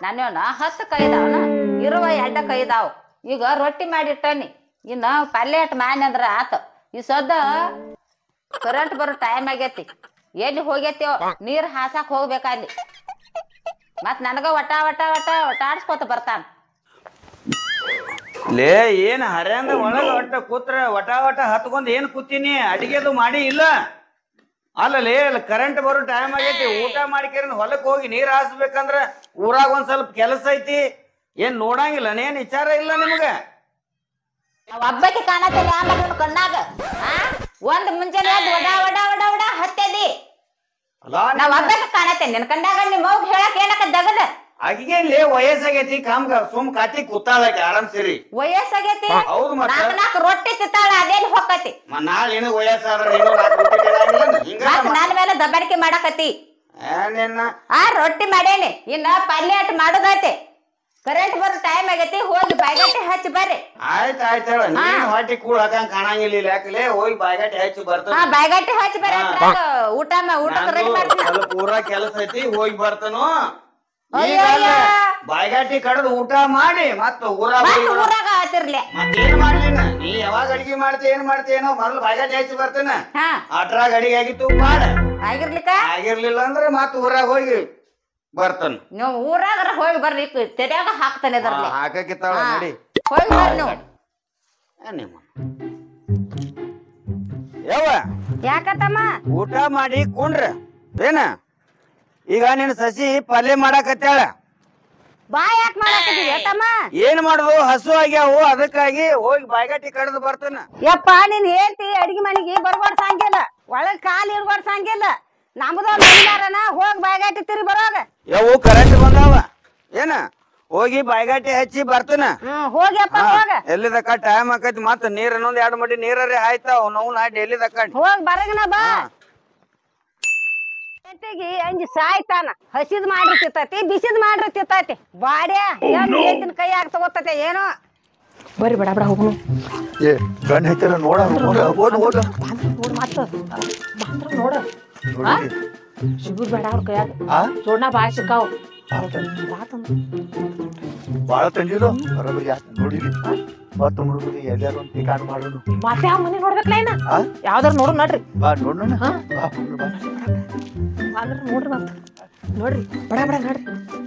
ನನ್ನೇನ ಹತ್ತು ಕೈದಾವನ ಇರುವ ಎಡ್ಡ ಕೈದಾವ ಈಗ ರೊಟ್ಟಿ ಮಾಡಿಟ್ಟನಿ ಇನ್ನ ಪಲ್ಯ ಅಟ್ ಮ್ಯಾನ್ ಅಂದ್ರ ಆತ ಈ ಸದ್ದ ಕರೆಂಟ್ ಬರೋ ಟೈಮ್ ಆಗೈತಿ ಎಲ್ಲಿ ಹೋಗೈತಿ ನೀರ್ ಹಾಸಾಕ್ ಹೋಗ್ಬೇಕಲ್ಲಿ ಮತ್ ನನಗ ವಟ ವಟ ವಟ ಒಟ್ಟಾಡ್ಸ್ಕೊತ ಬರ್ತಾನ ಲೇ ಏನ್ ಹರ್ಯಾಂದ ಒಳಗ ಒಟ್ಟ ಕೂತ್ರ ವಟ ವಟ ಹತ್ಕೊಂಡ್ ಏನ್ ಕೂತೀನಿ ಅಡಿಗೆದು ಮಾಡಿ ಇಲ್ಲ ಅಲ್ಲಲೇ ಅಲ್ಲಿ ಕರೆಂಟ್ ಬರೋ ಟೈಮ್ ಆಗೈತಿ ಊಟ ಮಾಡಿಕೇರಿ ಹೊಲಕ್ ಹೋಗಿ ನೀರ್ ಹಾಸ್ಬೇಕಂದ್ರ ಊರಾಗ ಒಂದ್ ಸ್ವಲ್ಪ ಕೆಲಸ ಐತಿ ಏನ್ ನೋಡಂಗಿಲ್ಲ ಏನ್ ವಿಚಾರ ಇಲ್ಲ ನಿಮ್ಗ ನಾವ್ ಒಬ್ಬಕ್ಕೆ ಕಾಣತಿಲ್ಲ ಮಗನ ಕಣ್ಣಾಗ ಆ ಒಂದ್ ಮುಂಜಾನೆ ಎದ್ದು ವಡ ವಡ ವಡ ವಡ ಹತ್ತದಿ ನಾವ್ ಒಬ್ಬಕ್ಕೆ ಕಾಣತೇನೆ ನಿನ್ ಕಂಡಾಗ ನಿಮ್ಮ ಅವ್ಗ ಹೇಳಕ್ ಏನಕ್ಕ ದಗದ ಆಕಿಗೆ ಲೇ ವಯಸ್ಸಾಗೈತಿ ಕಾಮ್ಗ ಸುಮ್ ಕಾತಿ ಕೂತಾಳಕಿ ಆರಾಮ್ ಸೇರಿ ವಯಸ್ಸಾಗೈತಿ ಹೌದು ಮತ್ತ ನಾಲ್ಕು ನಾಲ್ಕು ರೊಟ್ಟಿ ತಿತ್ತಾಳ ಅದೇನ್ ಹೊಕ್ಕತಿ ಮ- ನಾಳೆ ಏನು ವಯಸ್ಸಾದ್ರ ನೀನು ನಾಲ್ಕು ರೊಟ್ಟಿ ತಿನ್ನಂಗಿಲ್ಲ? ಹಿಂಗ ಮತ್ ನನ್ ಮೇಲೆ ದಬ್ಬಾಳಿಕೆ ಮಾಡಕತಿ ಏನೇನ ಆ ರೊಟ್ಟಿ ಮಾಡೇನಿ ಇನ್ನ ಪಲ್ಯ ಅಟ್ ಮಾಡೋದೈತಿ ಕರೆಂಟ್ ಬರೋ ಟೈಮ್ ಆಗೈತಿ ಹೋಗಿ ಬಾಯ್ಗಟ್ಟಿ ಹಚ್ಚಿ ಬರ್ರಿ ಆಯ್ತ್ ಆಯ್ತ್ ಹೇಳ ನೀನ್ ಹೊಟ್ಟಿ ಕೂಳ್ ಹಾಕಂಗ್ ಕಾಣಂಗಿಲ್ಲ ಇಲ್ಲಿ ಯಾಕಲೆ ಹೋಗಿ ಬಾಯ್ಗಟ್ಟಿ ಹಚ್ಚಿ ಬರ್ತದ ಹಾ ಬಾಯ್ಗಟ್ಟಿ ಹಚ್ಚಿ ಬರ್ರಿ ಅದ್ರಾಗ ಊಟ ಮಾ- ಊಟಕ್ಕೆ ರೆಡಿ ಮಾಡ್ತೀನಿ ಸ್ವಲ್ಪ ಊರ ಕೆಲಸ ಐತಿ ಹೋಗಿ ಬರ್ತಾನು ಅಯ್ಯೋ, ಅಯ್ಯೋ. ಬಾಯ್ಗಾಟಿ ಕಡದು ಊಟ ಮಾಡಿ ಮತ್ತ ಊರಾಗ ಮತ್ ಹೋಗಿ ಬರ- ಊರಾಗ ಹತ್ತಿರ್ಲಿ ಮತ್ತೇನ್ ಮಾಡ್ಲಿನ ನೀ ಯಾವಾಗ ಅಡಿಗೆ ಮಾಡ್ತಿ ಏನ್ ಮಾಡ್ತಿ ಏನೋ ಮೊದಲು ಬಾಯ್ಗಾಟಿ ಹಚ್ಚಿ ಬರ್ತೇನ ಹಾ ಅಟ್ರಾಗ ಅಡಿಗೆ ಆಗಿತ್ತು ಮಾಡ ಆಗಿರ್ಲಿಕ್ಕ ಆಗಿರ್ಲಿಲ್ಲ ಅಂದ್ರೆ ಮತ್ತ ಊರಾಗ ಹೋಗಿ ಬರ್ತಾನ ನೀವು ಊರಾಗರ ಹೋಗಿ ಬರ್ರಿ ತೆರ್ಯಾಗ ಹಾಕ್ತಾನೆ ಅದ್ರಲ್ಲಿ ಹಾಕಕ್ಕಿತ್ತಾಳ ಹಾ. ನಡಿ ಹೋಗಿ ಬರ್ರಿ ನೀವು ಏ ನಿಮ್ಮ ಯಾವ ಯಾಕತ್ತಮ್ಮ ಊಟ ಮಾಡಿ ಕುಂಡ್ರ ಏನ ಈಗ ನಿನ್ ಸಸಿ ಪಲ್ಯ ಮಾಡಾಕತ್ತಾಳ ಬಾ ಯಾಕೆ ಮಾಡಾಕತ್ತೀವಿ ತಮ್ಮ ಏನ್ ಮಾಡುದು ಹಸು ಆಗ್ಯಾವು ಅದಕ್ಕಾಗಿ ಹೋಗಿ ಬಾಯ್ಗಟ್ಟಿ ಕಡ್ದು ಬರ್ತಾನ ಯಪ್ಪ ನೀನ್ ಹೇಳ್ತಿ ಅಡಿಗೆ ಮನೆಗೆ ಬರ್ಬಾರ್ಸಂಗಿಲ್ಲ ಒಳಗ್ ಕಾಲ್ ಇರ್ಬಾರ್ಸಂಗಿಲ್ಲ ನಮ್ದು ಮನಿದಾರನ ಹೋಗಿ ಬಾಯ್ಗಾಟಿ ತಿರಿ ಬರೋಗ ಯವು ಕರೆಂಟ್ ಬಂದಾವ ಏನ ಹೋಗಿ ಬಾಯ್ಗಾಟಿ ಹಚ್ಚಿ ಬರ್ತಾನ ಹ್ಮ್ ಹೋಗ್ಯಪ್ಪ ಹೋಗ ಎಲ್ಲಿದಕ್ಕ ಟೈಮ್ ಆಕೈತಿ ಮತ್ತ ನೀರ್ ಇನ್ನೊಂದ್ ಎರಡು ಮಡಿ ನೀರೇ ಆಯ್ತಾವ ನಾವು ನಾ ಎಲ್ಲಿದಕ್ಕ ಹೋಗ್ ಬರಗನ ಬಾ ಜೊತೆಗೆ ಅಂಜಿ ಸಾಯ್ತಾನ ಹಸಿದ್ ಮಾಡ್ರಿ ತಿತ್ತತಿ ಬಿಸಿದ್ ಮಾಡ್ರಿ ತಿತ್ತತಿ ಬಾಡ್ಯಾ ಏನ್ ಏತಿನ ಕೈ ಆಗ್ ತಗೋತತೆ ಏನೋ ಬರ್ರಿ ಬಡ ಬಡ ಹೋಗುನು ಏ ಗಂಡ ಐತಲ್ಲ ನೋಡ ನೋಡ ಓಡ್ ಓಡ ನೋಡ್ ಮತ್ತ ಬಂದ್ರ ನೋಡ ಸಿಗುದ್ ಬೇಡ ಅವ್ರ ಕೈಯಾಗ ಆ ಚೂಡ್ನ ಬಾಳ್ ಸಿಕ್ಕಾವ್ ಬಾಳ ತಂದಿರು ಬರೋಬ್ಬರಿ ಯಾಕೆ ನೋಡಿರಿ ಮತ್ತ ಮುಡುಗರಿ ಎಲ್ಲಾರು ಒಂದು ಪಿಕಾನ್ ಮಾಡೋನು ಮತ್ತೆ ಆ ಮನೆ ನೋಡ್ಬೇಕಲ್ಲ ಏನ ಆ? ಯಾವ್ದಾರ ನೋಡು ನೋಡ್ರಿ ಬಾ ನೋಡೋಣ ಹಾ? ಬಾ ಹುಡ್ರು ಬಾ. ಅಂದ್ರ ನೋಡ್ರಿ ಮತ್ತ ನೋಡ್ರಿ ಬಡ ಬಡ ನೋಡ್ರಿ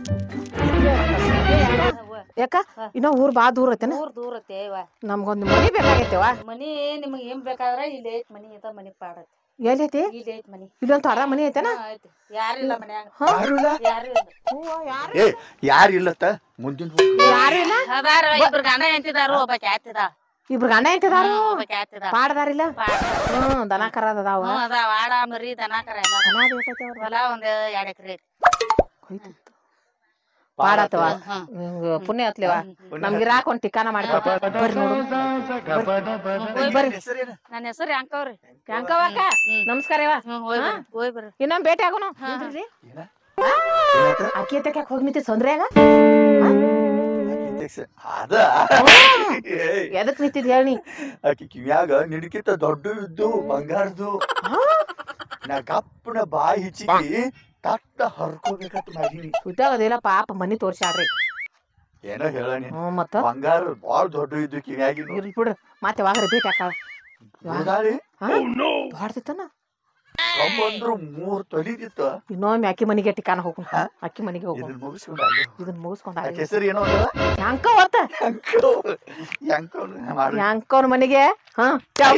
ಯಾಕ ಇನ್ನ ಊರ್ ಬಾ ದೂರ ಐತೆನ ಊರ್ ದೂರ ಐತೆ ನಮ್ಗೊಂದು ಮನಿ ಬೇಕಾಗೈತೆವ ಮನಿ ನಿಮಗ್ ಏನ್ ಬೇಕಾದ್ರ ಇಲ್ಲಿ ಐತ್ ಮನಿ ಐತ ಮನಿ ಪಾಡತ್ ಎಲ್ಲಿ ಐತಿ ಇಲ್ಲಿ ಐತ್ ಮನಿ ಇಲ್ಲೊಂದು ಅರ ಮನಿ ಐತೆನ ಹಾ, ಐತಿ ಯಾರಿಲ್ಲ ಮನ್ಯಾಗ ಯಾರು ಇಲ್ಲ ಯಾರು ಇಲ್ಲ ಏ ಯಾರು ಇಲ್ಲತ್ತ ಮುಂದಿನ ಹೋಗಿ ಯಾರು ಇಲ್ಲ ಅದಾರ ಇಬ್ರು ಗಂಡ ಎಂತಿದಾರು ಒಬ್ಬ ಕ್ಯಾತಿದ ಇಬ್ರು ಗಂಡ ಐತಿದಾರು ಒಬ್ಬ ಕ್ಯಾತಿದ ಪಾಡ್ದಾರಿಲ್ಲ ಹ್ಮ್ ದನ ಕರ ಅದಾವ ಹ್ಮ್ ಅದಾವ ಆಡ ಮರಿ ದನ ಕರ ಎಲ್ಲ ಅದಾವ. ದನ ಬೇಕೈತಿ ಅವ್ರ ಹೊಲ ಒಂದ್ ಎರಡ್ ಎಕರೆ ಐತಿ ಪಾಡತ್ತವ ಹ್ಮ್. ಪುಣ್ಯ ಹತ್ಲಿವ ನಮ್ಗೆ ಇರಾಕ ಒಂದ್ ಟಿಕಾನ ಮಾಡ್ಕೊತ ಬರ್ರಿ ನೋಡು ಬರ್ರಿ ಹೆಸರೇನು ನನ್ನ ಹೆಸರು ಅಂಕವ್ರಿ ಅಂಕವಕ್ಕ ನಮಸ್ಕಾರ ಯವ್ವ ಹ್ಮ್ ಹೋಯ್ ಬರ್ರಿ ಹೋಯ್ ಬರ್ರಿ ಇನ್ನೊಮ್ಮೆ ಭೇಟಿ ಆಗೋನು ನಿಂದ್ರಿ. ಏನಾಯ್ತು? ಅಕ್ಕಿ ಎತ್ತಕ್ಕೆ ಹೋಗಿ ನಿಂತಿ ಸಂದ್ರ್ಯಾಗ ಇಂಜೆಕ್ಷನ್. ಅದ ಏಯ್, ಎದಕ್ ನಿಂತಿದ್ ಹೇಳಿ ಆಕಿ ಕಿವ್ಯಾಗ ನಿನಕಿಂತ ದೊಡ್ಡ ಇದ್ದು ಬಂಗಾರದು ನಾ ಕಪ್ಪನ ಬಾಯಿ ಹಿಚ್ಚಿಕಿ ತಟ್ಟ ಹರ್ಕೋಬೇಕಂತ ಮಾಡೀನಿ ಇದ್ದಾಗದಿಲ್ಲ ಪಾಪ ಮನಿ ತೋರ್ಸ್ಯಾಡ್ರಿ ಏನೋ ಹೇಳನಿ ಹ್ಮ್ ಮತ್ತ ಬಂಗಾರ ಬಾಳ ದೊಡ್ಡ ಇದ್ದು ಕಿವ್ಯಾಗಿನ ಇರ್ಲಿ ಬಿಡ್ರಿ ಮತ್ತೆ ಯಾವಾಗ್ರಿ ಭೇಟಿ ಆಕಾಳ ನೋಡಾಳಿ ಬಾಡ್ತಿತ್ತನ ಕಮ್ಮಂದ್ರು ಮೂರ್ ತೊಲಿದಿತ್ತ ಇನ್ನೊಮ್ಮೆ ಅಕ್ಕಿ ಮನಿಗೆ ಟಿಕಾನ ಹೋಗು ಅಕ್ಕಿ ಮನಿಗೆ ಹೋಗು ಇದನ್ನ ಮುಗಿಸ್ಕೊಂಡ ಇದನ್ನ ಮುಗಿಸ್ಕೊಂಡ ಆಕೆ ಹೆಸರು ಏನೋ ಅಂದಲ್ಲ ಯಾಂಕ ಹೊರ್ತ ಯಂಕೋ ಮಾಡಿ ಯಾಂಕವ್ನ ಮನಿಗೆ ಹಾ ಚಾವ್.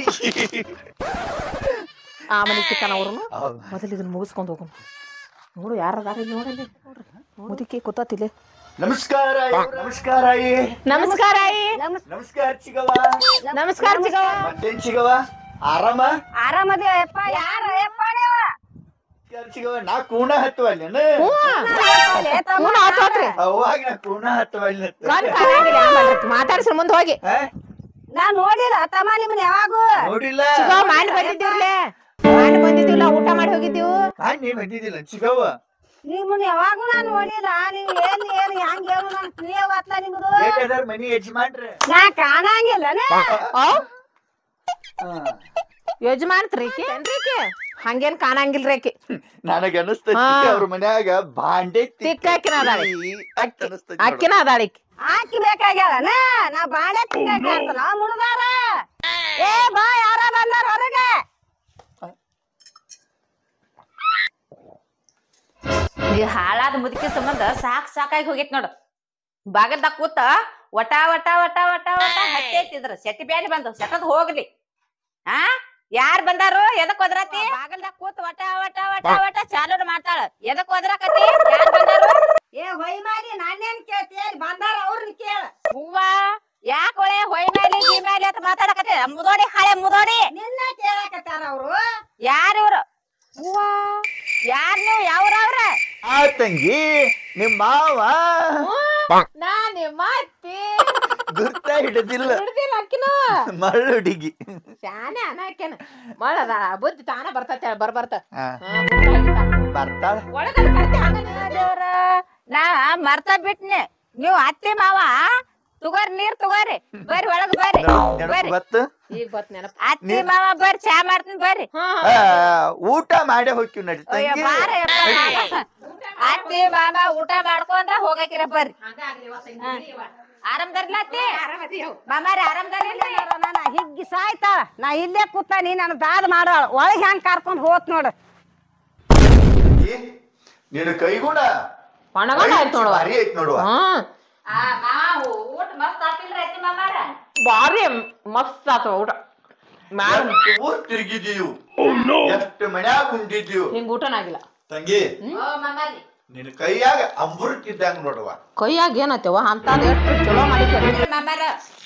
ಆ ಮನಿಗೆ ಟಿಕಾನ ಅವ್ರನು ಹೌದು. ಮೊದಲು ಇದನ್ನ ಮುಗಿಸ್ಕೊಂಡ್ ಹೋಗು ನೋಡು ಯಾರ ಅದಾರ ಇಲ್ಲಿ ನೋಡಲ್ಲಿ ಮುದುಕಿ ಕೂತತಿಲೆ ನಮಸ್ಕಾರ ಅಯ್ಯೋ, ನಮಸ್ಕಾರ ಅಯ್ಯ ನಮಸ್ಕಾರ ಅಯ್ಯಿ ನಮಸ್ಕಾರ ಚಿಗವ ನಮಸ್ಕಾರ ಚಿಗವ್ವ ಮತ್ತೇನ್ ಚಿಗವ ಆರಾಮ ಆರಾಮದಿ ಯಪ್ಪ ಯಾರ ಯಪ್ಪ ನೀವ ನಮಸ್ಕಾರ ಚಿಗವ ನಾ ಕೂಣ ಹತ್ತುವಲ್ಲೇನ ಹ್ಞೂ ಆತೋತ್ರಿ ಅವಾಗ ನಾ ಕೂಣ ಹತ್ತುವಲ್ಲ ಕಣ್ ಕಾಣಂಗಿಲ್ಲ ಆಮೇಲೆ ಮಾತಾಡ್ಸ್ರ ಮುಂದೆ ಹೋಗಿ ನಾ ನೋಡಿಲ್ಲ ತಮ್ಮ ನಿಮ್ಮನ್ನ ಯಾವಾಗೂ ನೋಡಿಲ್ಲ ಚಿಗವ್ವ ಮಾಡಿ ಬಂದಿದ್ದೀವ್ರಲೆ ಮಾಡಿ ಬಂದಿದ್ದೀವಲ್ಲ ಊಟ ಮಾಡಿ ಹೋಗಿದ್ದೀವು ನಾ ನೀ ಬಂದಿದ್ದಿಲ್ಲ ಚಿಗವ ನಿಮ್ಮನ್ನ ಯಾವಾಗೂ ನಾನು ನೋಡಿಲ್ಲ ನೀವು ಏನ್ ಏನ್ ಹೆಂಗ್ ಏನು ನನ್ ಕ್ಲಿಯರ್ ಆತ್ಲ ನಿಮ್ದು ಬೇಕಾದ್ರ ಮನಿ ಯಜಮಾನ್ರ ನಾ ಕಾಣಂಗಿಲ್ಲನ ಅವ್ ಯಜಮಾನ್ತ್ರಿ ಏನ್ರಿ ಹಂಗೇನ್ ಕಾಣಂಗಿಲ್ರಿ ಆಕಿ ನನಗ ಅನಸ್ತೈತಿ ಹಾ. ಅವ್ರ ಮನ್ಯಾಗ ಬಾಂಡೆ ತಿಕ್ಕಾಕಿನ ಅದಾಳ ಅಕ್ಕಿ ಅನಸ್ತೈತಿ ನೋಡು. ಅಕ್ಕಿನ ಅದಾಳಿಕ್ ಆಕಿ ಬೇಕಾಗ್ಯಾಳ ನಾ ಬಾಳೆ ತಿಂಗಳ ಮುಡ್ದಾರ ಏ ಬಾ ಯಾರ ಬಂದಾರ ಹೊರಗೆ ಈ ಹಾಳಾದ ಮುದುಕಿ ಸಂಬಂಧ ಸಾಕ್ ಸಾಕಾಗಿ ಹೋಗೈತ್ ನೋಡು ಬಾಗಲ್ದಾಗ ಕೂತ ವಟ ವಟ ವಟ ವಟ ವಟ ಹತ್ತೈತಿದ್ರ ಸೆಟಿ ಬ್ಯಾನಿ ಬಂದು ಸೆಟದ್ ಹೋಗ್ಲಿ ಆ ಯಾರ್ ಬಂದಾರು ಎದಕ್ ಹೋದ್ರಾತಿ ಬಾಗಲ್ದಾಗ ಕೂತ್ ವಟ ವಟ ವಟ ವಟ ಚಾಲು ಮಾಡ್ತಾಳ ಎದಕ್ ಹೋದ್ರಾಕತಿ ಯಾರ್ ಬಂದಾರು ಏ ಹೊಯ್ ಮಾಡಿ ನಾನೇನ್ ಕೇಳ್ತಿ ಬಂದಾರ ಅವ್ರನ್ನ ಕೇಳ ಹೂವ ಯಾಕ ಒಳ್ಳೆ ಹೊಯ್ ಮೇಲೆ ಗಿ ಮೇಲೆ ಅಂತ ಮಾತಾಡಕತ್ತಿ ಮುದೋಡಿ ಹಾಳೆ ಮುದೋಡಿ ನಿನ್ನ ಕೇಳಕತ್ತಾರ ಅವ್ರು ಯಾರ್ ಇವ್ರು ಹೂವ ಯಾರ್ ನೀವು ಯಾವ್ರವ್ರ ಆ ತಂಗಿ ನಿಮ್ ಮಾವ ನಾ ನಿಮ್ಮ ಅತ್ತಿ ಗುರ್ತ ಹಿಡದಿಲ್ಲ ಹಿಡ್ದಿಲ್ಲ ಅಕ್ಕಿನ ಮಳ್ಳು ಹುಡುಗಿ ಶಾನೆ ಅನಾಕೇನ ಮಳ ಅದಾಳ ಬುದ್ಧಿ ತಾನ ಬರ್ತೈತೆ ಬರ್ ಬರ್ತ ಹಾ, ಹಾ, ಬುದ್ಧಿ ಆಗಿತ್ತ. ಬರ್ತಾಳ ಒಳಗ್ ಅದ್ ಕರ್ತಿ ಹಂಗ ನೀ- ದೇವ್ರ ನಾ ಮರ್ತ ಬಿಟ್ನೆ ನೀವು ಅತ್ತಿ ಮಾವ ತುಗೋರಿ ನೀರ್ ತುಗೋರಿ ಬರ್ರಿ ಒಳಗ್ ಬರ್ರಿ ನೆನಪು ಬರ್ರಿ ಬತ್ತು ಈಗ ಬತ್ ನೆನಪ ಅತ್ತಿ ಮಾವ ಬರ್ರಿ ಚಾ ಮಾಡ್ತೀನಿ ಬರ್ರಿ ಹಾ ಆ, ಊಟ ಮಾಡೇ ಹೋಗ್ತೀವಿ ನಡಿ ಅಯ್ಯೋ, ತಂಗಿ ಬಾರ ಯಪ್ಪ. ಅತ್ತಿ ಮಾವ ಊಟ ಮಾಡ್ಕೊಂಡ ಹೋಗಕಿರ ಬರ್ರಿ ಹಂಗ ಆಗ್ಲಿ ಇವತ್ತು ಹಿಂಗ್ ಬಿಡಿ ಇವ. ಆರಾಮ್ದಾರಿಲ್ಲ ಅತ್ತಿ ಆರಾಮದಿ ಯವ್ವ. ಮಾಮಾರಿ ಆರಾಮ್ದಾರಿಲ್ಲ ನನ್ನ ಹಿಗ್ಗಿ ಸಾಯ್ತಾಳ ನಾ ಇಲ್ಲೇ ಕೂತ ನೀ ನನ್ನ ದಾದ್ ಮಾಡೋಳ ಒಳಗ್ ಹೆಂಗ್ ಕರ್ಕೊಂಡ್ ಹೋತ್ ನೋಡು ಏ, ನಿನ್ನ ಕೈಗುಣ ಒಣಗೊಂಡ್ ಆಯ್ತು ನೋಡುವ ಭಾರಿ ಐತ್ ನೋಡುವ ಹ್ಮ್ ಆ ಮಾವ ಊಟ ಮಸ್ತ್ ಆತಿಲ್ರಿ ಅತ್ತಿ ಮಾಮಾರ ಬಾರಿ ಮಸ್ತ್ ಆತ ಊಟ ಮ್ಯಾಲ ಎಷ್ಟು ಊರ್ ತಿರುಗಿದೀವು ಎಷ್ಟು ಮನ್ಯಾಗ ಉಂಡಿದ್ದೀವು ಹಿಂಗ್ ಊಟನಾಗಿಲ್ಲ ತಂಗಿ ಓ ಮಾಮಾರಿ ನಿನ್ನ ಕೈಯಾಗ ಅಮೃತ ಇದ್ದಂಗ ನೋಡುವ ಕೈಯಾಗ ಏನತ್ತವ ಅಂತದ್ ಎಷ್ಟು ಚಲೋ ಮಾಡಿದ್ದೆ ಇಲ್ರಿ ಮಾಮಾರ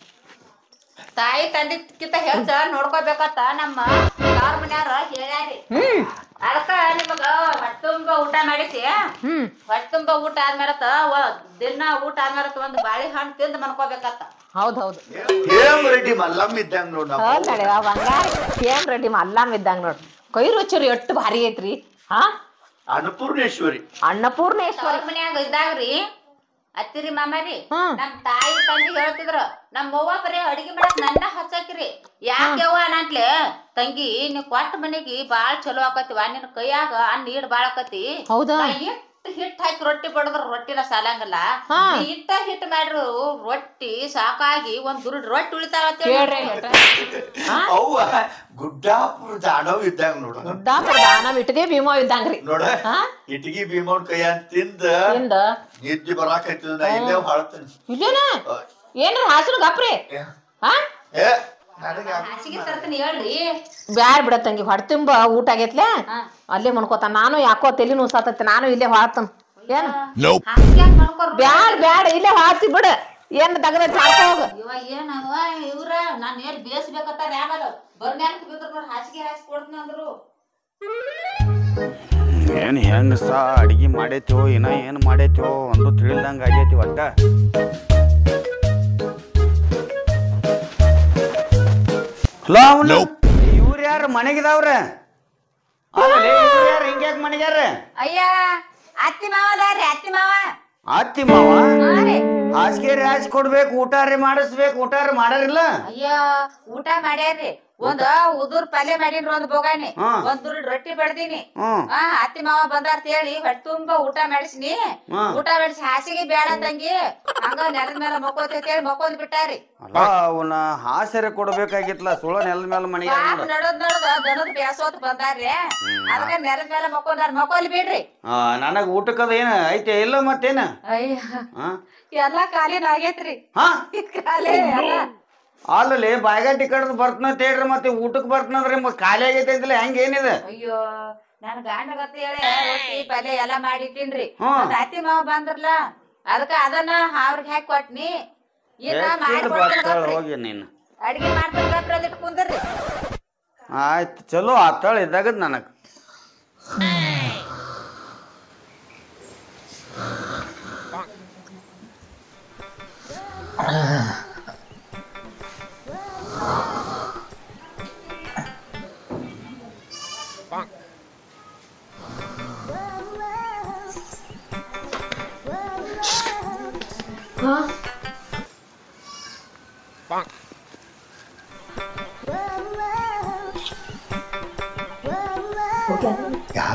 ತಾಯಿ ತಂದಿಕ್ಕಿಂತ ಹೆಚ್ಚ ನೋಡ್ಕೋಬೇಕಂತ ನಮ್ಮ ತವ್ರ ಮನ್ಯಾರ ಹೇಳ್ಯಾರಿ ಹ್ಮ್ ಅದಕ್ಕ ನಿಮಗ ಹೊಟ್ಟೆ ತುಂಬ ಊಟ ಮಾಡಿಸಿ ಹ್ಮ್ ಹೊಟ್ಟೆ ತುಂಬ ಊಟ ಆದ್ಮೇಲತ್ತ ವ- ದಿನ ಊಟ ಆದ್ಮೇಲತ್ತ ಒಂದ್ ಬಾಳೆಹಣ್ಣು ತಿಂದು ಮನ್ಕೋಬೇಕತ್ತ ಹೌದ್ ಹೌದು ಹೇಮ್ ರೆಡ್ಡಿ ಮಲ್ಲಮ್ಮ ಇದ್ದಂಗ ನೋಡ್ ನಾವು ಹೌದ್ ನಡಿ ಆ ಬಂಗಾರ ಏನ್ ರೆಡಿ ಅಲ್ಲಾಮ್ ಇದ್ದಂಗ ನೋಡ್ ಕೈ ರುಚಿ ಎಷ್ಟು ಭಾರಿ ಐತ್ರಿ ಹಾ ಅನ್ನಪೂರ್ಣೇಶ್ವರಿ ಅನ್ನಪೂರ್ಣೇಶ್ವರಿ ತವ್ರ ಮನ್ಯಾಗ ಇದ್ದಾಗ್ರಿ ಅತ್ತಿರಿ ಮಾಮಾರಿ ಹ್ಮ್. ನಮ್ ತಾಯಿ ತಂದಿ ಹೇಳ್ತಿದ್ರು ನಮ್ ಅವ್ವ ಬರೀ ಅಡಿಗೆ ಮಾಡಕ್ ನನ್ನ ಹಚ್ಚಾಕಿರಿ ಯಾಕೆ ಯವ್ವ ಅನ್ನಂಟ್ಲೆ ತಂಗಿ ನೀ ಕೊಟ್ಟ ಮನೆಗೆ ಬಾಳ್ ಚಲೋ ಆಕತಿವ ನಿನ್ ಕೈಯಾಗ ಅನ್ನ ಈಡ್ ಬಾಳ ಆಕತಿ ಹೌದಾ ನಾ ಇಟ್ಟ್ ಹಿಟ್ ಹಾಕಿ ರೊಟ್ಟಿ ಬಡದ್ರ ರೊಟ್ಟಿನ ಸಾಲಂಗಲ್ಲ ಹಾ. ನೀ ಇಟ್ಟ ಹಿಟ್ ಮಾಡ್ರು ರೊಟ್ಟಿ ಸಾಕಾಗಿ ಒಂದ್ ದುರುಡ್ ರೊಟ್ಟಿ ಉಳಿತಾವ ಅಂತ ಕೇಳ್ರಿ ಅವ್ವ ಗುಡ್ಡಾಪುರ ದಾನವ್ ಇದ್ದಂಗ ನೋಡು ಗುಡ್ಡಾಪುರ ದಾನವ್ ಇಟ್ಟಿಗೆ ಭೀಮೋ ಇದ್ದಂಗ್ರಿ ನೋಡ ಹಾ? ಇಟ್ಗಿ ಭೀಮನ್ ಕೈ ಅಂತ ತಿಂದ ತಿಂದ ನಿದ್ದೆ ಬರಾಕೈತದ ನಾ ಇಲ್ಲೇ ಹಾಳ್ತೇನೆ ಇಲ್ಲೇನ ಏನ್ರ ಹಾಸನ ಗಪ್ರಿ ಹಾ ಏ ನನಗೆ ಹಾಸಿಗೆ ತರ್ತೀನಿ ಹೇಳ್ರಿ ಬ್ಯಾಡ್ ಬಿಡ ತಂಗಿ ಹೊಟ್ಟೆ ತುಂಬ ಊಟ ಆಗೈತ್ಲೆ ಹಾ. ಅಲ್ಲೇ ಮನ್ಕೋತ ನಾನು ಯಾಕೋ ತಲಿ ನುಸಾತೈತಿ ನಾನು ಇಲ್ಲೇ ಹಾಳ್ತನ್ ಏನ್ ಹಾಸಿಗೆ ಯಾಕ್ ಮಾಡ್ಕೊರ್ ಬ್ಯಾಡ್ ಬ್ಯಾಡ್ ಇಲ್ಲೇ ಹಾಸಿ ಬಿಡ ಏನ್ ತಗದ ಚಾಕ ಹೋಗ ಇವ ಏನವ ಇವ್ರ ನಾನ್ ಏನ್ ಬೇಯಿಸ್ಬೇಕಂತಾರ ಆಮೇಲೆ ಬರ್ಮ್ಯಾಲಕ್ ಬಿದ್ರ ನೋಡ್ ಹಾಸಿಗೆ ಹಾಸಿ ಕೊಡ್ತೀನಿ ಅಂದ್ರು ಏನ್ ಹೆಂಗ್ ಸಾ ಅಡಿಗೆ ಮಾಡೈತಿವೋ ಇನ್ನ ಏನ್ ಮಾಡೈತಿವೋ ಒಂದು ತಿಳಿಲ್ದಂಗ ಆಗೈತಿ ಒಟ್ಟ ಇವ್ರ ಯಾರು ಮನೆಗಿದಾವ್ರ ಅಲ್ಲೇ ಇವ್ರ ಯಾರು ಹಿಂಗ್ಯಾಕ್ ಮನೆಗ್ಯಾರ ಅಯ್ಯ ಅತ್ತಿ ಮಾವ ಅದಾರ್ರಿ ಅತ್ತಿ ಮಾವ ಅತ್ತಿ ಮಾವ ಹಾ ರೀ ಹಾಸಿಗೆ ಹಾಸಿ ಕೊಡ್ಬೇಕು ಊಟ ರೀ ಮಾಡಿಸ್ಬೇಕು ಊಟ ರೀ ಮಾಡಾರಿಲ್ಲ ಅಯ್ಯ ಊಟ ಮಾಡ್ಯಾರ್ರಿ ಒಂದ್ ಉದುರ್ ಪಲ್ಯ ಮಾಡೀನ್ರಿ ಒಂದ್ ಬೋಗಾನಿ ಹಾ. ಒಂದ್ ದುರುಡ್ ರೊಟ್ಟಿ ಬಡ್ದೀನಿ ಹ್ಮ್ ಆ ಅತ್ತಿ ಮಾವ ಬಂದಾರ ಅಂತ ಹೇಳಿ ಹೊಟ್ಟೆ ತುಂಬಾ ಊಟ ಮಾಡಿಸಿನಿ ಹಾ. ಊಟ ಮಾಡಿಸಿ ಹಾಸಿಗೆ ಬೇಡ ತಂಗಿ ಹಂಗ ನೆಲದ ಮೇಲೆ ಮಕ್ಕೋತ ಹೇಳಿ ಮಕ್ಕೊಂದ್ ಬಿಟ್ಟಾರಿ ಅಲ್ಲ ಅವನ ಹಾಸರೆ ಕೊಡ್ಬೇಕಾಗಿತ್ಲ ಸುಳ ನೆಲದ ಮೇಲೆ ಮನೆಗೆ ಪಾಪ ನಡದ್ ನಡದ್ ದನದ್ ಬೇಸೋತ್ ಬಂದಾರ್ರಿ ಅದಕ್ಕ ನೆಲದ ಮೇಲೆ ಮಕ್ಕೊಂದಾರ ಮಕ್ಕೋಲ್ ಬಿಡ್ರಿ ನನಗ ಊಟಕ್ಕದ ಏನ ಐತೆ ಇಲ್ಲ ಮತ್ತೇನ ಅಯ್ಯ ಹಾ ಎಲ್ಲಾ ಖಾಲಿನ ಆಗೇತ್ರಿ ಹಾ ಖಾಲಿ ಎಲ್ಲ ಅಲ್ಲಲ್ಲಿ ಬಾಯ್ಗಟ್ಟಿ ಕಡ್ದು ಬರ್ತನಂತ ಹೇಳ್ರಿ ಮತ್ತೆ ಊಟಕ್ಕೆ ಬರ್ತನಂದ್ರಿ ಮತ್ತೆ ಖಾಲಿ ಆಗೈತೆ ಅಂತಲ್ಲ ಹೆಂಗ ಏನಿದೆ ಅಯ್ಯೋ ನನ್ ಗಂಡ ಗತ್ತ ಹೇಳಿ ರೊಟ್ಟಿ ಪಲ್ಯ ಎಲ್ಲಾ ಮಾಡಿಟ್ಟಿನ್ರಿ ಹ್ಮ್. ಮತ್ತ್ ಅತ್ತಿ ಮಾವ ಬಂದ್ರಲ್ಲ ಅದಕ್ಕ ಅದನ್ನ ಅವ್ರಿಗೆ ಹಾಕಿ ಕೊಟ್ನಿ ಇನ್ನ ಮಾಡಿ ಹೆಚ್ಚಿಗೆ ಕೊಡ್ತೀನಿ ಬರ್ತಾಳ ಗಪ್ರಿ. ಹೋಗಿ ನೀನು ಅಡ್ಗೆ ಮಾಡ್ತೀನಿ ಗಪ್ರಿ ಅದಿಟ್ಟು ಕುಂದ್ರಿ ಆಯ್ತು ಚಲೋ ಆತಾಳ ಇದ್ದಾಗದ್ ನನಗೆ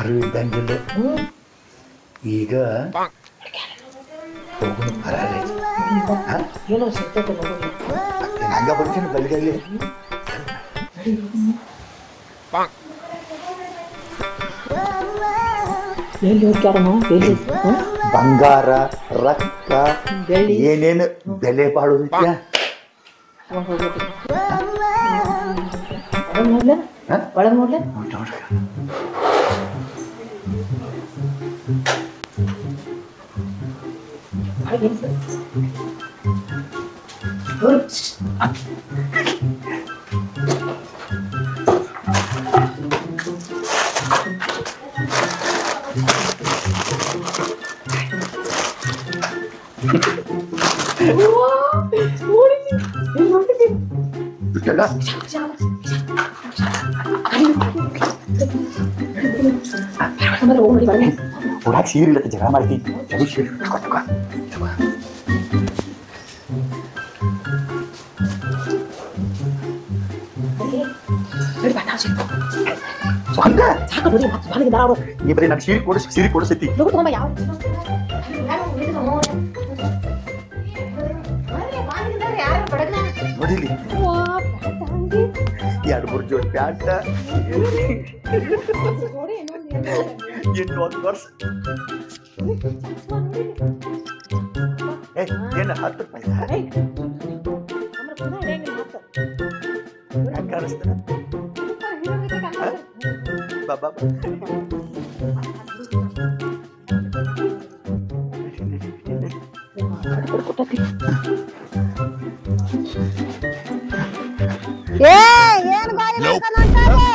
ಯಾರು ಇದ್ದಂಗಿಲ್ಲ ಈಗ ಹೋಗೋಣ ಬರಲ್ಲ ಏನೋ ಸಿಗ್ತೈತೆ ನೋಡು. ಹಂಗ ಬರ್ತೀನಿ ಬೆಳಗ್ಗೆ ಎಲ್ಲಿ ಹೋಗ್ಯಾರ ನಾವು ಎಲ್ಲಿ ಹ್ಮ್? ಬಂಗಾರ ರೊಕ್ಕ ಬೆಳ್ಳಿ. ಏನೇನು ಬೆಲೆ ಬಾಳೋದಕ್ಕೆ ಒಳಗ್ ಹೋಗ್ಬೇಕು. ಒಳಗ್ ನೋಡ್ಲೆ? ಹಾ? ಒಳಗ್ ನೋಡ್ಲೆ? ನೋಡ್ರಿ ಒಳಗ್ ಏನ್ ಸರ್? ನೋಡು. ಬಿಟ್ಟಲ್ಲ ಆಮೇಲೆ ಹೋಗ್ ನೋಡಿ ಬರ್ಲಿ. ಹೊರಗೆ ಸೀರೆ ಇಲ್ಲತ್ತೆ ಜಗಳ ಮಾಡ್ತಿ ಜಗಳ ಸೀರೆ ಕೊಟ್ಕೊ. ನೋಡಿ ಬಾ, ನಾವು ಸಿಗ್ತು. ಹಂಗ ಸಾಕು ನೋಡಿ ಮತ್ತೆ ಬಾಲಿಗೆ ದಾರ ಅವ್ರು. ನೀ ಬರೀ ನಂಗೆ ಸೀರೆ ಕೊಡಿಸ್ ಸೀರೆ ಕೊಡಿಸೈತಿ ಲಗು ತಗೊಂಬ ಯಾವ ನೋಡಿಲಿ ಎರಡು ಮೂರು ಜೋಡಿ ಪ್ಯಾಂಟ ಇನ್ನೊಂದು ವರ್ಷ ಏ ಏನು ಹತ್ತು ರೂಪಾಯಿ ಹೆಂಗ್ ಕಾಣಿಸ್ತಾನೆ ಬಾ ಬಾ ಬಾ. ಏ ಏನ್ ಗಾಳಿ ಮಾಡ್ಕೊಂಡ್ ಹೊಂಟಾರೆ?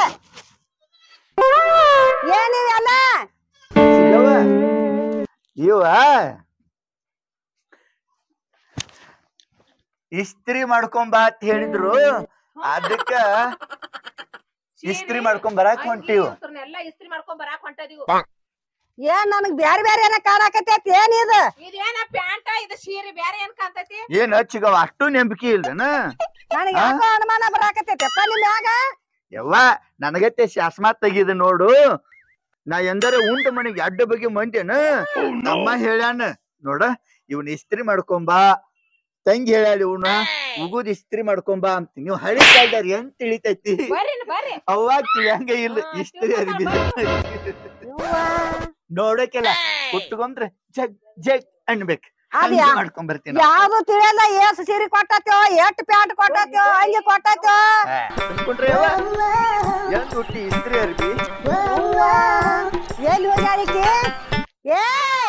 ಏನಿವೆಲ್ಲ ಇವ ಇವ ಇಸ್ತ್ರಿ ಮಾಡ್ಕೊಂಬ ಅಂತ ಹೇಳಿದ್ರು ಅದಕ್ಕ ಇಸ್ತ್ರಿ ಮಾಡ್ಕೊಂಡ್ ಬರಾಕ್ ಹೊಂಟಿವ್ ಎಲ್ಲ ಇಸ್ತ್ರಿ ಮಾಡ್ಕೊಂಡ್ ಬರಾಕ್ ಹೊಂಟದಿವು ಏನ್ ನನಗ್ ಬ್ಯಾರೆ ಬ್ಯಾರೆ ಏನ ಕಾಣಕತ್ತೈತಿ ಏನ್ ಇದು ಇದೇನ ಪ್ಯಾಂಟ ಇದು ಸೀರೆ ಬ್ಯಾರೆ ಏನ್ ಕಾಣ್ತೈತಿ ಏನ್ ಹಚ್ಚಿಗವ ಅಷ್ಟು ನಂಬಿಕೆ ಇಲ್ದನ ನನಗ್ ಯಾಕೋ ಅನುಮಾನ ಬರಾಕತ್ತೈತಪ್ಪ ನಿಮ್ ಮ್ಯಾಗ ಯವ್ವ ನನಗತ್ತೆ ಶಾಸ್ಮಾ ತೆಗಿದ ನೋಡು ನಾ ಎಂದರೆ ಉಂಟ ಮನೆಗೆ ಅಡ್ಡ ಬಗ್ಗೆ ಮಂಟೇನ ನಮ್ಮ ಹೇಳ್ಯಾನ ನೋಡ ಇವನ್ ಇಸ್ತ್ರಿ ಮಾಡ್ಕೊಂಬ ತಂಗಿ ಹೇಳ್ಯಾಳ ಇವನ ಉಗುದ್ ಇಸ್ತ್ರಿ ಮಾಡ್ಕೊಂಬ ಅಂತ ನೀವು ಹಳಿ ಕಾಯ್ದಾರ ಹೆಂಗ್ ತಿಳಿತೈತಿ ಬರ್ರಿ ಬರ್ರಿ ಅವ್ವ ತಿಳಿಯಂಗ ಇಲ್ಲ ಹಾ, ಇಸ್ತ್ರಿ ಅರಿವಿ ಯವ್ವಾ. ನೋಡಕ್ಕೆಲ್ಲ ಕುಟ್ಕೊಂಡ್ರೆ ಜಗ್ ಜಗ್ ಅನ್ಬೇಕ್ ಅದ್ ಹಂಗೆ ಯಾ- ಮಾಡ್ಕೊಂಡ್ ಬರ್ತೀನಿ ಯಾವ್ದು ತಿಳಿಯಲ್ಲ ಏಸ್ ಸೀರೆ ಕೊಟ್ಟತ್ಯೋ ಎಷ್ಟ್ ಪ್ಯಾಂಟ್ ಕೊಟ್ಟತ್ಯೋ ಅಂಗಿ ಕೊಟ್ಟತ್ಯೋ ಅನ್ಕೊಂಡ್ರೆ ಯವ್ವ ಎಂದ್ ಹುಟ್ಟಿ ಇಸ್ತ್ರಿ ಅರ್ಬಿ ಯವ್ವಾ. ಎಲ್ಲಿ ಹೋಗ್ಯಾಳಿಕಿ ಏ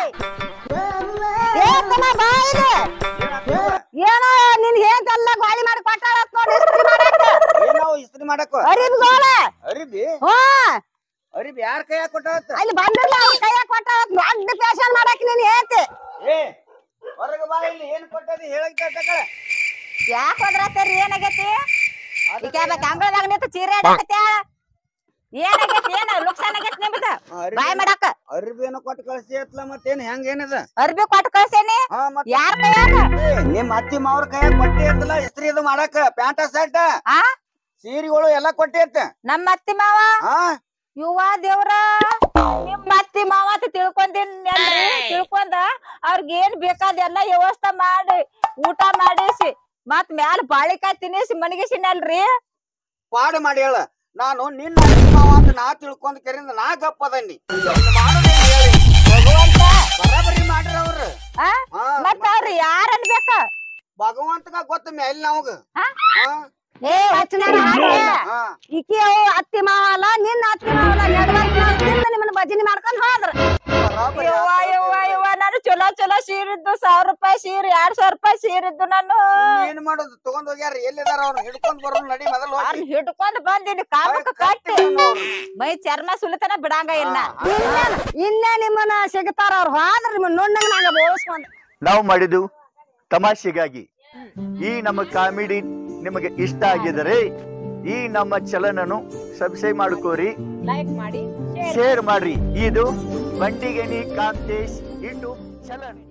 ಏ ತಮ್ಮ ಬಾ ಇಲ್ಲಿ. ಏನೋ ನಿನ್ ಹೇಳ್ತಲ್ಲ ಗಾಳಿ ಮಾಡಿ ಕೊಟ್ಟಾಳತ್ ನೋಡಿ ಇಸ್ತ್ರಿ ಮಾಡಾಕ ಏನಾವ್ ಇಸ್ತ್ರಿ ಮಾಡಕ್ಕ ಅರಿಬ್ಗೋಳ ಅರಿಬಿ ಹ್ಞೂ ಅರಿಬಿ ಯಾರ ಕೈಯಾಗ ಕೊಟ್ಟಾಳತ್ತ ಅಲ್ಲಿ ಬಂದಿಲ್ಲ ಅವ್ರ ಕೈಯಾಗ ಕೊಟ್ಟಾಳತ್ ದೊಡ್ಡ ಫ್ಯಾಷನ್ ಮಾಡಾಕ ನೀನ್ ಹೇಳ್ತಿ ಏ ಹೊರಗ ಬಾ ಇಲ್ಲಿ ಏನ್ ಕೊಟ್ಟದಿ ಹೇಳಕ್ ಯಾಕೆ ಹೋದ್ರತ್ತರಿ ಏನಾಗೈತಿ ಈಗ ಕಂಗಳದಾಗ ನಿಂತು ಚೀರೆ ಆಡಕತ್ಯ ಏನಾಗೈತಿ ಏನ ಲುಕ್ಸಾನ್ ಆಗೈತಿ ನಿಮ್ದ ಬಾಯ್ ಮಾಡಾಕ ಅರಿಬಿ ಏನೋ ಕೊಟ್ಟು ಕಳ್ಸಿ ಅತ್ಲ ಮತ್ತೇನ್ ಹೆಂಗ್ ಏನದ ಅರ್ಬಿ ಕೊಟ್ಟು ಕಳ್ಸೇನಿ ಹಾ ಮತ್ ಯಾರ ಕೈಯಾಗ ಏ, ನಿಮ್ ಅತ್ತಿ ಮಾವ್ರ ಕೈಯಾಗ ಕೊಟ್ಟಿ ಅಂತಲ್ಲ ಇಸ್ತ್ರಿ ಇದು ಮಾಡಾಕ ಪ್ಯಾಂಟ ಶರ್ಟ್ ಆ ಸೀರೆಗಳು ಎಲ್ಲಾ ಕೊಟ್ಟಿ ಅಂತ ನಮ್ಮ ಅತ್ತಿ ಮಾವ ಹಾ ಯುವ ದೇವ್ರ ನಿಮ್ ಅತ್ತಿ ಮಾವ ಅಂತ ತಿಳ್ಕೊಂದಿನ್ರಿ ತಿಳ್ಕೊಂಡ ಅವ್ರಿಗೆ ಏನ್ ಬೇಕಾದ ಎಲ್ಲಾ ವ್ಯವಸ್ಥೆ ಮಾಡಿ ಊಟ ಮಾಡಿಸಿ ಮತ್ ಮ್ಯಾಲ ಬಾಳಿಕಾಯಿ ತಿನ್ನಿಸಿ ಮನಗಿಸಿನಲ್ರಿ ಪಾಡ್ ಮಾಡಿ ಹೇಳ ನಾನು ನಿನ್ನ ಅತ್ತಿ ಮಾವ ಅಂತ ನಾ ತಿಳ್ಕೊಂಡ್ ಕೆರಿಂದ ನಾ ಗಪ್ಪ ಅದನ್ನಿ ಮಾಡೋದೇನ್ ಹೇಳಿ ಭಗವಂತ ಬರಾಬರಿ ಮಾಡ್ರ ಅವ್ರ ಆ? ಹಾ ಮತ್ತ ಅವ್ರ ಯಾರ ಅನ್ಬೇಕ ಭಗವಂತಗ ಗೊತ್ತ ಮೇಲ್ ನಮಗ ಹಾ? ಹಾ ಏ ವಚನಾರ ಹಾಕ್ಯ. ಹಾ ಈಕಿ ಅವು ಅತ್ತಿ ಮಾವ ಅಲ್ಲ ನಿನ್ನ ಅತ್ತಿ ಮಾವ ಅಲ್ಲ ನಡ್ಬರ್ಕ್ ನಾವ್ ತಿಂದು ನಿಮ್ಮನ್ನ ಭಜನೆ ಮಾಡ್ಕೊಂಡ್ ಹೋದ್ರ ಬರಾಬರಿ ಯವ್ವ ಆಗ್ತದ. ಯವ್ವ ಯವ್ವ ನಾನು ಚಲೋ ಚಲೋ ಸೀರಿದ್ದು ಸಾವಿರ ರೂಪಾಯಿ ಸೀರೆ ಎರಡ್ ಸಾವಿರ ರೂಪಾಯಿ ಸೀರಿದ್ದು ನಾನು ಏನ್ ಮಾಡೋದು ತಗೊಂಡ್ ಹೋಗ್ಯಾರ ಎಲ್ಲಿದಾರ ಅವ್ರು ಹಿಡ್ಕೊಂಡ್ ಬರೋನ್ ನಡಿ ಮೊದಲು ಹೋಗಿ. ಅವ್ರನ್ನ ಹಿಡ್ಕೊಂಡ್ ಬಂದಿನಿ ಕಾಮಕ್ಕ ಕಟ್ಟಿ ಮೈ ಚರ್ಮ ಸುಲಿತನ ಬಿಡಂಗ ಇಲ್ಲ ಇನ್ನೇನ್ ಇನ್ನೇ ನಿಮ್ಮನ್ನ ಸಿಗ್ತಾರ ಅವ್ರ ಹೋದ್ರ ನಿಮ್ಮನ್ನ ನುಣ್ಣಗ್ ನಂಗ ಬೋಳ್ಸ್ಕೊಂಡ್ ನಾವು ಮಾಡಿದ್ದು ತಮಾಷೆಗಾಗಿ ಈ ನಮ್ಮ ಕಾಮಿಡಿ ನಿಮಗೆ ಇಷ್ಟ ಆಗಿದರೆ ಈ ನಮ್ಮ ಚಲನನು ಸಬ್ಸ್ಕ್ರೈಬ್ ಮಾಡ್ಕೋರಿ ಲೈಕ್ ಮಾಡಿ ಶೇರ್ ಮಾಡ್ರಿ ಇದು ಬಂಡಿಗಣಿ ಕಾಂತೇಶ್ ಯೂಟ್ಯೂಬ್ ಚಲನ್